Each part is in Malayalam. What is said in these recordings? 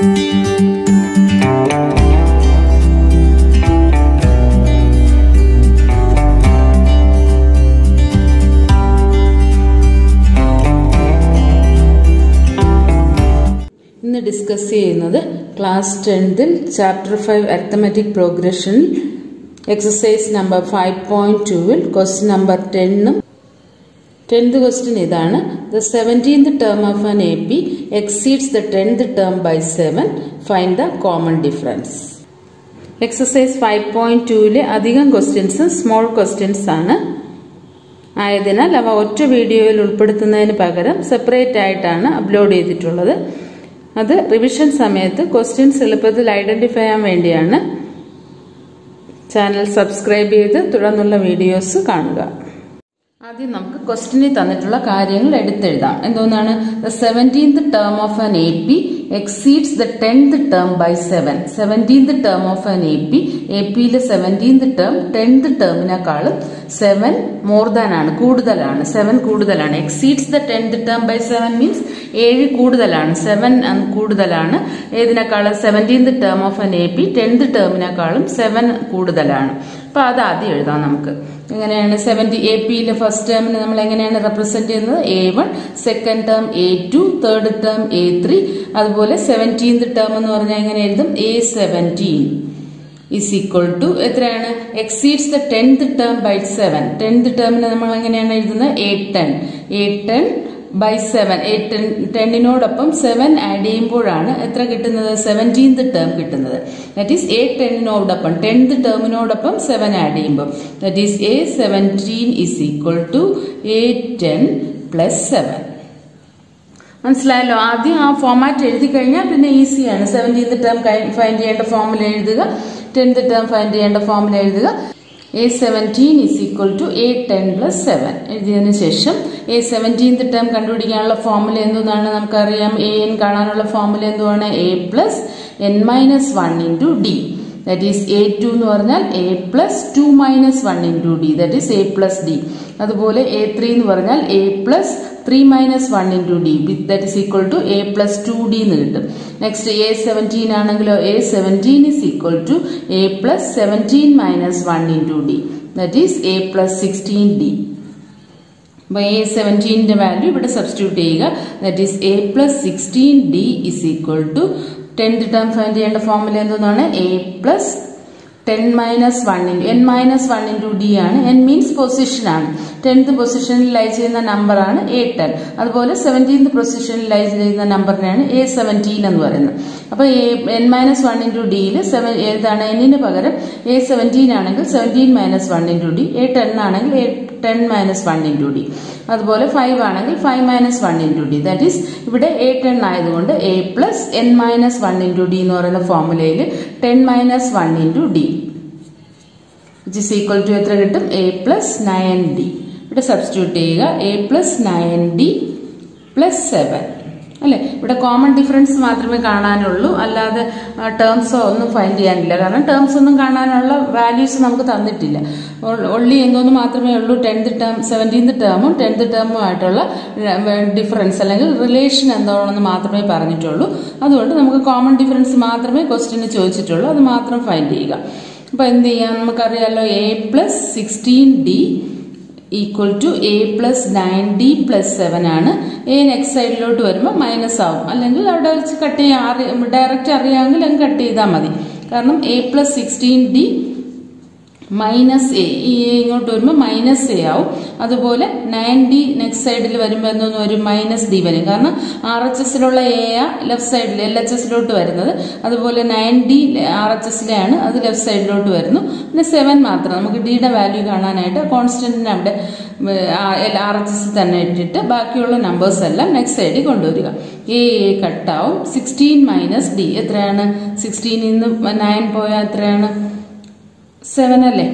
ഇന്ന് ഡിസ്കസ് ചെയ്യുന്നത് ക്ലാസ് ടെൻത്തിൽ ചാപ്റ്റർ ഫൈവ് അത്തമാറ്റിക് പ്രോഗ്രഷനിൽ എക്സസൈസ് നമ്പർ ഫൈവ് പോയിന്റ് ടുവിൽ ക്വസ്റ്റ്യൻ നമ്പർ ടെന്നും ടെൻത്ത് ക്വസ്റ്റ്യൻ ഇതാണ് the seventeenth term of an A P exceeds the tenth term by seven find the common difference exercise five point ടുവിലെ അധികം ക്വസ്റ്റ്യൻസ് സ്മോൾ ക്വസ്റ്റ്യൻസ് ആണ് ആയതിനാൽ അവ ഒറ്റ വീഡിയോയിൽ ഉൾപ്പെടുത്തുന്നതിന് പകരം സെപ്പറേറ്റ് ആയിട്ടാണ് അപ്ലോഡ് ചെയ്തിട്ടുള്ളത് അത് റിവിഷൻ സമയത്ത് ക്വസ്റ്റ്യൻസ് എളുപ്പത്തിൽ ഐഡന്റിഫൈ ചെയ്യാൻ വേണ്ടിയാണ് ചാനൽ സബ്സ്ക്രൈബ് ചെയ്ത് തുടർന്നുള്ള വീഡിയോസ് കാണുക ആദ്യം നമുക്ക് ക്വസ്റ്റ്യനിൽ തന്നിട്ടുള്ള കാര്യങ്ങൾ എടുത്തെഴുതാം എന്തോന്നാണ് the seventeenth term of an A P exceeds the tenth term by seven seventeenth term of an A P A പിയിലെ സെവൻറ്റീൻത് ടേം ടെൻത്ത് ടേമിനേക്കാളും സെവൻ മോർ ദാൻ ആണ് കൂടുതലാണ് സെവൻ കൂടുതലാണ് exceeds the tenth term by seven means ഏഴ് കൂടുതലാണ് സെവൻ കൂടുതലാണ് ഏതിനേക്കാളും seventeenth term of an A P tenth ടേമിനേക്കാളും സെവൻ കൂടുതലാണ് അപ്പൊ അത് ആദ്യം എഴുതാം നമുക്ക് എങ്ങനെയാണ് സെവൻറ്റി എ പിയിലെ ഫസ്റ്റ് ടേമിന് നമ്മൾ എങ്ങനെയാണ് റെപ്രസെന്റ് ചെയ്യുന്നത് a one second term a two third term a three അതുപോലെ സെവൻറ്റീൻത് ടേം എന്ന് പറഞ്ഞാൽ എങ്ങനെ എഴുതും a seventeen is equal to എത്രയാണ് exceeds the tenth term by seven tenth ടേമിന് നമ്മൾ എങ്ങനെയാണ് എഴുതുന്നത് a ten a ten by seven a ten ടെന്നിനോടൊപ്പം സെവൻ ആഡ് ചെയ്യുമ്പോഴാണ് എത്ര കിട്ടുന്നത് സെവൻറ്റീൻത് ടേം കിട്ടുന്നത് ദാറ്റ് ഈസ് എ ടെന്നിനോടൊപ്പം ടെൻത്ത് ടേമിനോടൊപ്പം സെവൻ ആഡ് ചെയ്യുമ്പോൾ that is a seventeen is equal to a ten plus seven മനസ്സിലായല്ലോ ആദ്യം ആ ഫോമാറ്റ് എഴുതി കഴിഞ്ഞാൽ പിന്നെ ഈസിയാണ് സെവൻറ്റീൻത് ടേം ഫൈൻഡ് ചെയ്യേണ്ട ഫോമുല എഴുതുക ടെൻത്ത് ടേം ഫൈൻഡ് ചെയ്യേണ്ട ഫോമുല എഴുതുക a seventeen is equal to a ten plus seven എഴുതിയതിനു ശേഷം എ സെവൻറ്റീൻത് ടേം കണ്ടുപിടിക്കാനുള്ള ഫോമുല എന്താണ് നമുക്കറിയാം എ എൻ കാണാനുള്ള ഫോമുല എന്തുവാണ് a plus n minus one into d that is a two എന്ന് പറഞ്ഞാൽ a plus two minus one into d that is a plus d അതുപോലെ എ ത്രീ എന്ന് പറഞ്ഞാൽ a plus three minus one into d that is equal to a plus two d എന്ന് കിട്ടും നെക്സ്റ്റ് എ സെവൻറ്റീൻ ആണെങ്കിലോ a seventeen is equal to a plus seventeen minus one into d that is a plus sixteen d അപ്പോൾ എ സെവൻറ്റീൻ്റെ വാല്യൂ ഇവിടെ സബ്സ്റ്റിറ്റ്യൂട്ട് ചെയ്യുക that is a plus sixteen d is equal to tenth term find ചെയ്യേണ്ട ഫോമുല എന്താണ് A plus ten minus one into n minus one into d ആണ് എൻ മീൻസ് പൊസിഷൻ ആണ് ടെൻത്ത് പൊസിഷനിൽ ലൈ ചെയ്യുന്ന നമ്പർ ആണ് എ ടെൻ അതുപോലെ സെവൻറ്റീൻത് പൊസിഷനിൽ ലൈ ചെയ്യുന്ന നമ്പറിനെയാണ് എ സെവൻറ്റീൻ എന്ന് പറയുന്നത് അപ്പോൾ a n minus one into ഡിയിൽ സെവൻ ഏതാണ് എന്നിന് പകരം എ സെവൻറ്റീൻ ആണെങ്കിൽ seventeen minus one into d a ten ആണെങ്കിൽ a ten minus one into d അതുപോലെ ഫൈവ് ആണെങ്കിൽ five minus one into d that is ഇവിടെ എ ടെൻ ആയതുകൊണ്ട് a plus n minus one into d എന്ന് പറയുന്ന ഫോമുലയിൽ ten minus one into d which is equal to എത്ര കിട്ടും എ പ്ലസ് നയൻ ഡി ഇവിടെ സബ്സ്റ്റിറ്റ്യൂട്ട് ചെയ്യുക a plus nine d plus seven അല്ലെ ഇവിടെ കോമൺ ഡിഫറൻസ് മാത്രമേ കാണാനുള്ളൂ അല്ലാതെ ടേംസോ ഒന്നും ഫൈൻഡ് ചെയ്യാനില്ല കാരണം ടേംസ് ഒന്നും കാണാനുള്ള വാല്യൂസ് നമുക്ക് തന്നിട്ടില്ല ഒള്ളി എന്തോന്ന് മാത്രമേ ഉള്ളൂ ടെൻത്ത് ടേം സെവൻറ്റീൻത് ടേമും ടെൻത്ത് ടേമും ആയിട്ടുള്ള ഡിഫറൻസ് അല്ലെങ്കിൽ റിലേഷൻ എന്താണെന്ന് മാത്രമേ പറഞ്ഞിട്ടുള്ളൂ അതുകൊണ്ട് നമുക്ക് കോമൺ ഡിഫറൻസ് മാത്രമേ ക്വസ്റ്റ്യന് ചോദിച്ചിട്ടുള്ളൂ അത് മാത്രം ഫൈൻഡ് ചെയ്യുക അപ്പൊ എന്ത് ചെയ്യാം നമുക്കറിയാലോ a plus sixteen d equal to a plus nine d plus seven ആണ് എ നെക്സ്റ്റ് സൈഡിലോട്ട് വരുമ്പോൾ മൈനസ് ആവും അല്ലെങ്കിൽ അവിടെ വെച്ച് കട്ട് ചെയ്യാൻ ഡയറക്റ്റ് അറിയാമെങ്കിൽ അങ്ങ് കട്ട് ചെയ്താൽ മതി കാരണം a plus sixteen d minus a ഈ എ ഇങ്ങോട്ട് വരുമ്പോൾ മൈനസ് എ ആവും അതുപോലെ നയൻ ഡി നെക്സ്റ്റ് സൈഡിൽ വരുമ്പോൾ എന്തോന്ന് വരും മൈനസ് ഡി വരും കാരണം ആർ എച്ച് എസിലുള്ള എ ആ ലെഫ്റ്റ് സൈഡിൽ എൽ എച്ച് എസിലോട്ട് വരുന്നത് അതുപോലെ നയൻ ഡി ആർ എച്ച് എസിലെയാണ് അത് ലെഫ്റ്റ് സൈഡിലോട്ട് വരുന്നു പിന്നെ സെവൻ മാത്രം നമുക്ക് ഡിയുടെ വാല്യൂ കാണാനായിട്ട് കോൺസ്റ്റന്റിനെ അവിടെ ആർ എച്ച് എസ് തന്നെ ഇട്ടിട്ട് ബാക്കിയുള്ള നമ്പേഴ്സ് എല്ലാം നെക്സ്റ്റ് സൈഡിൽ കൊണ്ടുവരിക എ എ കട്ടാവും സിക്സ്റ്റീൻ മൈനസ് ഡി എത്രയാണ് സിക്സ്റ്റീനിൽ നിന്ന് നയൻ പോയാൽ എത്രയാണ് സെവൻ അല്ലേ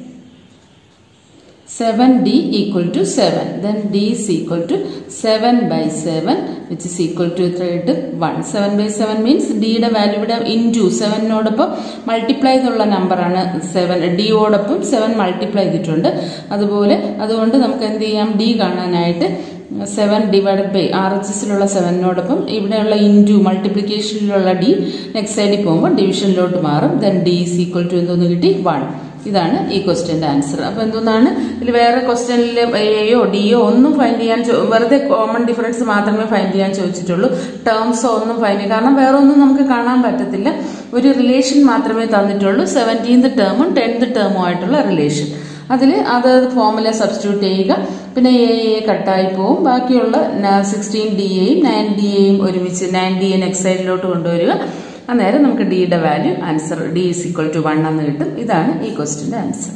seven d equal to seven then d is equal to seven by seven which is equal to എത്ര കിട്ടും one seven by seven means ഡിയുടെ വാല്യൂ ഇവിടെ ഇൻറ്റു സെവനോടൊപ്പം മൾട്ടിപ്ലൈ ചെയ്തുള്ള നമ്പറാണ് സെവൻ ഡിയോടൊപ്പം സെവൻ മൾട്ടിപ്ലൈ ചെയ്തിട്ടുണ്ട് അതുപോലെ അതുകൊണ്ട് നമുക്ക് എന്ത് ചെയ്യാം ഡി കാണാനായിട്ട് seven divided by R H എസിലുള്ള സെവനോടൊപ്പം ഇവിടെയുള്ള ഇൻറ്റു മൾട്ടിപ്ലിക്കേഷനിലുള്ള ഡി നെക്സ്റ്റ് സൈഡിൽ പോകുമ്പോൾ ഡിവിഷനിലോട്ട് മാറും then d is equal to എന്തോന്ന് കിട്ടി വൺ ഇതാണ് ഈ ക്വസ്റ്റ്യന്റെ ആൻസർ അപ്പൊ എന്താണ് ഇതിൽ വേറെ ക്വസ്റ്റ്യനിൽ എയോ ഡിയോ ഒന്നും ഫൈൻഡ് ചെയ്യാൻ ചോ- വെറുതെ കോമൺ ഡിഫറൻസ് മാത്രമേ ഫൈൻഡ് ചെയ്യാൻ ചോദിച്ചിട്ടുള്ളൂ ടേംസോ ഒന്നും ഫൈൻഡ് ചെയ്യാൻ കാരണം വേറെ ഒന്നും നമുക്ക് കാണാൻ പറ്റത്തില്ല ഒരു റിലേഷൻ മാത്രമേ തന്നിട്ടുള്ളൂ സെവൻറ്റീൻത് ടേമും ടെൻത്ത് ടേമും ആയിട്ടുള്ള റിലേഷൻ അതിൽ അത് ഫോമുല സബ്സ്റ്റിറ്റ്യൂട്ട് ചെയ്യുക പിന്നെ എ എ കട്ടായി പോവും ബാക്കിയുള്ള സിക്സ്റ്റീൻ ഡി എയും നയൻ ഡി എയും ഒരുമിച്ച് നയൻ ഡി എ നെക്സ്റ്റ് സൈഡിലോട്ട് കൊണ്ടുവരിക അന്നേരം നമുക്ക് ഡിയുടെ value answer d is equal to one എന്ന് കിട്ടും ഇതാണ് ഈ ക്വസ്റ്റിന്റെ ആൻസർ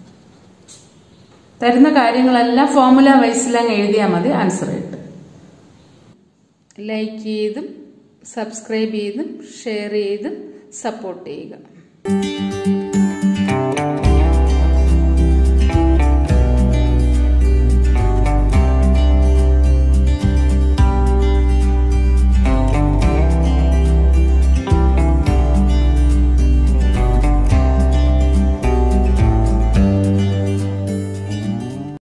തരുന്ന കാര്യങ്ങളെല്ലാം ഫോമുല വൈസിലങ്ങ് എഴുതിയാൽ മതി ആൻസർ കിട്ടും ലൈക്ക് ചെയ്തും സബ്സ്ക്രൈബ് ചെയ്തും ഷെയർ ചെയ്തും സപ്പോർട്ട് ചെയ്യുക